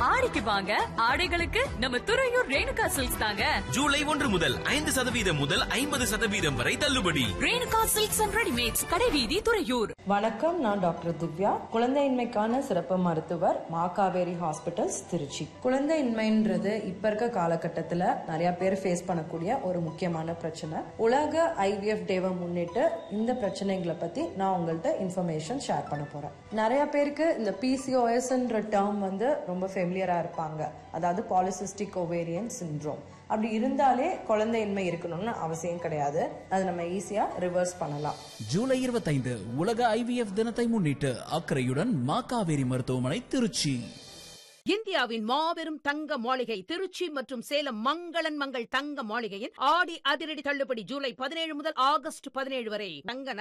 ஆடிக்கு வாங்க ஆடைகளுக்கு நம்ம துறையூர் ரேணுகா சில்க்ஸ் தாங்க ஜூலை ஒன்று முதல் ஐந்து சதவீதம் முதல் ஐம்பது சதவீதம் வரை தள்ளுபடி ரேணுகா சில்க்ஸ் அண்ட் ரெடிமேட்ஸ் கடைவீதி துறையூர் வணக்கம் நான் டாக்டர் திவ்யா குழந்தையின்மைக்கான சிறப்பு மருத்துவர் மாகாவேரி ஹாஸ்பிட்டல்ஸ் திருச்சி குழந்தையின்மைன்றது இப்ப இருக்க காலகட்டத்துல நிறைய பேர் ஃபேஸ் பண்ணக்கூடிய ஒரு முக்கியமான பிரச்சனை உலக ஐவிஎஃப் டேவை முன்னிட்டு இந்த பிரச்சனைகளை பத்தி நான் உங்கள்ட்ட இன்ஃபர்மேஷன் ஷேர் பண்ண போறேன் நிறைய பேருக்கு இந்த பிசிஓஎஸ்ன்ற டேர்ம் வந்து ரொம்ப ஃபெமிலியரா இருப்பாங்க அதாவது பாலிசிஸ்டிக் ஓவேரியன் சிண்ட்ரோம் அப்படி இருந்தாலே குழந்தையின்மை இருக்கணும்னு அவசியம் கிடையாது அது நம்ம ஈஸியா ரிவர்ஸ் பண்ணலாம் ஜூலை 25 உலக ஐவிஎஃப் தினத்தை முன்னிட்டு அக்கறையுடன் மாக்காவேரி மருத்துவமனை திருச்சி இந்தியாவின் மாபெரும் தங்க மாளிகை திருச்சி மற்றும் சேலம் மங்களன் மங்கள் தங்க மாளிகையின் ஆடி அதிரடி தள்ளுபடி ஜூலை பதினேழு முதல் ஆகஸ்ட் பதினேழு வரை தங்க